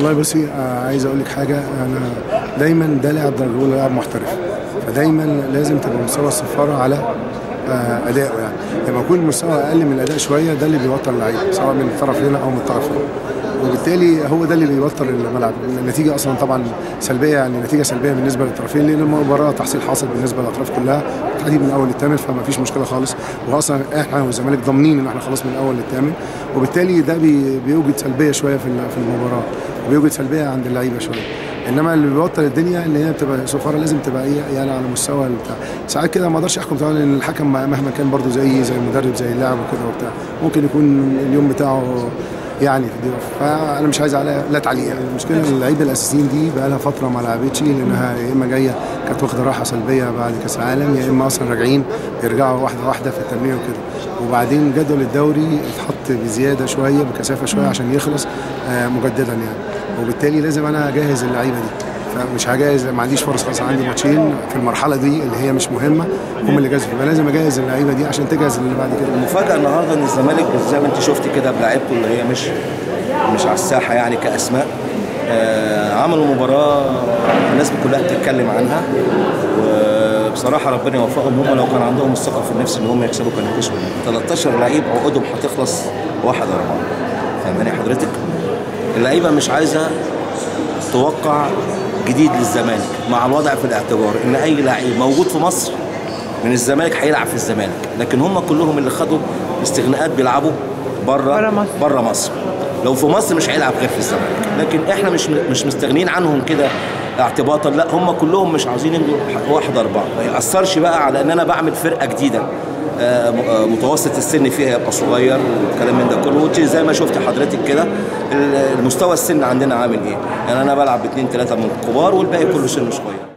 والله بصي آه، عايز اقول لك حاجه انا دايما ده لاعب درجه اولى لاعب محترف فدايما لازم تبقى مستوى الصفاره على آه، ادائه يعني لما يكون المستوى اقل من الاداء شويه ده اللي بيوتر اللعيبه سواء من الطرف هنا او من الطرف هنا وبالتالي هو ده اللي بيوتر الملعب النتيجه اصلا طبعا سلبيه يعني نتيجه سلبيه بالنسبه للطرفين لان المباراه تحصيل حاصل بالنسبه للاطراف كلها تحديد من اول للثامن فما فيش مشكله خالص واصلا احنا والزمالك ضامنين ان احنا خلاص من الاول للثامن وبالتالي ده بي- بيوجد سلبيه شويه في ال- في المباراه وبيوجد سلبيه عند اللعيبه شويه انما اللي بيوتر الدنيا ان هي بتبقى صفاره لازم تبقى ايه يعني على مستوى بتاع ساعات كده ما اقدرش احكم طبعا لان الحكم مهما كان برضو زي زي المدرب زي اللاعب وكده وبتاع ممكن يكون اليوم بتاعه يعني في الضيوف فانا مش عايز عليها لا تعليق يعني المشكله ان اللعيبه الاساسيين دي بقى لها فتره ما لعبتش لانها يا اما جايه كانت واخده راحه سلبيه بعد كاس العالم يا اما اصلا راجعين بيرجعوا واحده واحده في التمرين وكده وبعدين جدول الدوري اتحط بزياده شويه بكثافه شويه عشان يخلص آه، مجددا يعني وبالتالي لازم انا اجهز اللعيبه دي فمش هجهز ما عنديش فرص خلاص عندي ماتشين في المرحله دي اللي هي مش مهمه هم اللي جاهزين فبقى لازم اجهز اللعيبه دي عشان تجهز اللي بعد كده المفاجاه النهارده ان الزمالك زي ما انت شفت كده بلاعيبته اللي هي مش مش على الساحه يعني كاسماء آه عملوا مباراه الناس كلها بتتكلم عنها وبصراحه ربنا يوفقهم هم لو كان عندهم الثقه في النفس ان هم يكسبوا كانوا كسبوا 13 لعيب عقودهم هتخلص 1 4 فاهماني حضرتك؟ اللعيبه مش عايزه توقع جديد للزمالك مع الوضع في الاعتبار ان اي لعيب موجود في مصر من الزمالك هيلعب في الزمالك لكن هم كلهم اللي خدوا استغناءات بيلعبوا بره برا مصر. بره مصر لو في مصر مش هيلعب غير في الزمالك لكن احنا مش مش مستغنيين عنهم كده اعتباطا لا هم كلهم مش عاوزين يمضوا واحد اربعه ما ياثرش بقى على ان انا بعمل فرقه جديده آه، م- آه، متوسط السن فيها يبقى صغير والكلام من ده كله وانت زي ما شفت حضرتك كده ال- المستوى السن عندنا عامل ايه يعني انا بلعب باثنين ثلاثه من الكبار والباقي كله سن صغير